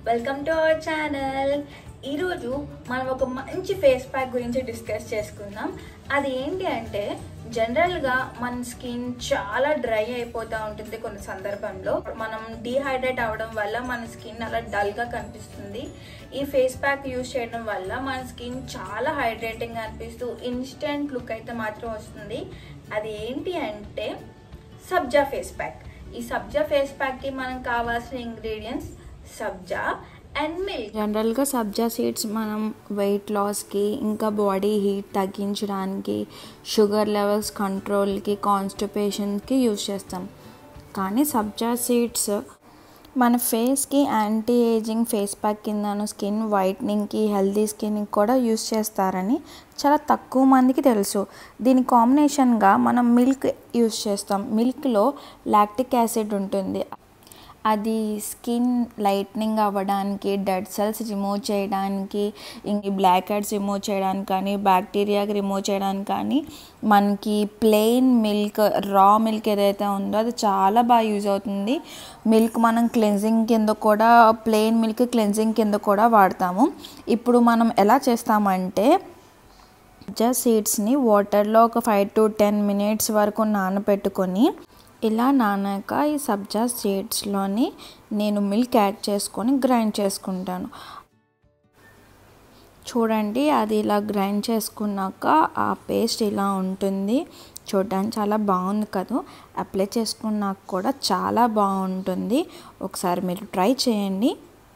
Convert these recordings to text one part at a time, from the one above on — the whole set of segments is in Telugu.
వెల్కమ్ టు అవర్ ఛానల్ ఈరోజు మనం ఒక మంచి ఫేస్ ప్యాక్ గురించి డిస్కస్ చేసుకుందాం అది ఏంటి అంటే జనరల్గా మన స్కిన్ చాలా డ్రై అయిపోతూ ఉంటుంది కొన్ని సందర్భంలో మనం డీహైడ్రేట్ అవ్వడం వల్ల మన స్కిన్ అలా డల్గా కనిపిస్తుంది ఈ ఫేస్ ప్యాక్ యూజ్ చేయడం వల్ల మన స్కిన్ చాలా హైడ్రేటింగ్ అనిపిస్తూ ఇన్స్టెంట్ లుక్ అయితే మాత్రం వస్తుంది అది ఏంటి అంటే సబ్జా ఫేస్ ప్యాక్ ఈ సబ్జా ఫేస్ ప్యాక్కి మనం కావాల్సిన ఇంగ్రీడియంట్స్ సబ్జా అండ్ మిల్క్ జనరల్గా సబ్జా సీడ్స్ మనం వెయిట్ లాస్కి ఇంకా బాడీ హీట్ తగ్గించడానికి షుగర్ లెవెల్స్ కంట్రోల్కి కాన్స్టిపేషన్కి యూజ్ చేస్తాం కానీ సబ్జా సీడ్స్ మన ఫేస్కి యాంటీ ఏజింగ్ ఫేస్ ప్యాక్ కిందను స్కిన్ వైట్నింగ్కి హెల్తీ స్కిన్కి కూడా యూస్ చేస్తారని చాలా తక్కువ మందికి తెలుసు దీని కాంబినేషన్గా మనం మిల్క్ యూస్ చేస్తాం మిల్క్లో లాక్టిక్ యాసిడ్ ఉంటుంది అది స్కిన్ లైట్నింగ్ అవ్వడానికి డెడ్ సెల్స్ రిమూవ్ చేయడానికి ఇంక బ్లాక్ హెడ్స్ రిమూవ్ చేయడానికి కానీ బ్యాక్టీరియాకి రిమూవ్ చేయడానికి కానీ మనకి ప్లెయిన్ మిల్క్ రా మిల్క్ ఏదైతే ఉందో అది చాలా బాగా యూజ్ అవుతుంది మిల్క్ మనం క్లెన్జింగ్ కింద కూడా ప్లెయిన్ మిల్క్ క్లెన్జింగ్ కింద కూడా వాడతాము ఇప్పుడు మనం ఎలా చేస్తామంటే సబ్జా సీడ్స్ని వాటర్లో ఒక ఫైవ్ టు టెన్ మినిట్స్ వరకు నానబెట్టుకొని ఇలా నానాక ఈ సబ్జా సీడ్స్లోని నేను మిల్క్ యాడ్ చేసుకొని గ్రైండ్ చేసుకుంటాను చూడండి అది ఇలా గ్రైండ్ చేసుకున్నాక ఆ పేస్ట్ ఇలా ఉంటుంది చూడడానికి చాలా బాగుంది కదా అప్లై చేసుకున్నాక కూడా చాలా బాగుంటుంది ఒకసారి మీరు ట్రై చేయండి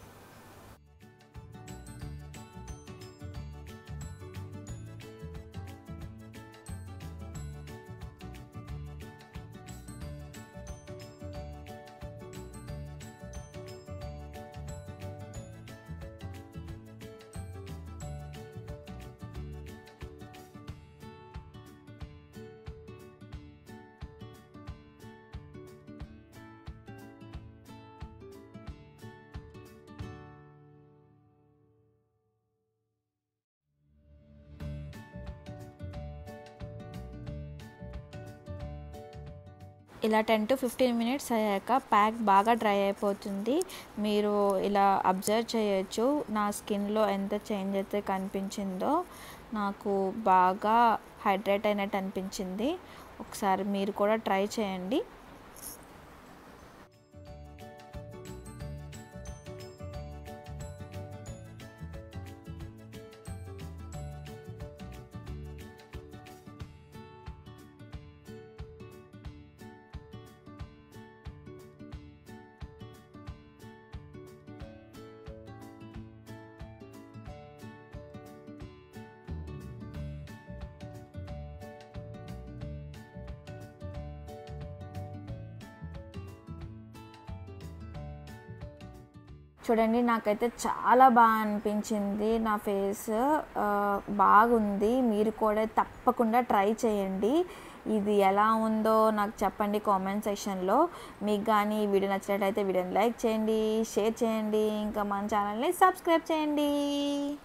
ఇలా టెన్ టు ఫిఫ్టీన్ మినిట్స్ అయ్యాక ప్యాక్ బాగా డ్రై అయిపోతుంది మీరు ఇలా అబ్జర్వ్ చేయొచ్చు నా స్కిన్లో ఎంత చేంజ్ అయితే కనిపించిందో నాకు బాగా హైడ్రేట్ అయినట్టు అనిపించింది ఒకసారి మీరు కూడా ట్రై చేయండి చూడండి నాకైతే చాలా బాగా అనిపించింది నా ఫేస్ బాగుంది మీరు కూడా తప్పకుండా ట్రై చేయండి ఇది ఎలా ఉందో నాకు చెప్పండి కామెంట్ సెక్షన్లో మీకు కానీ ఈ వీడియో నచ్చినట్టయితే వీడియోని లైక్ చేయండి షేర్ చేయండి ఇంకా మన ఛానల్ని సబ్స్క్రైబ్ చేయండి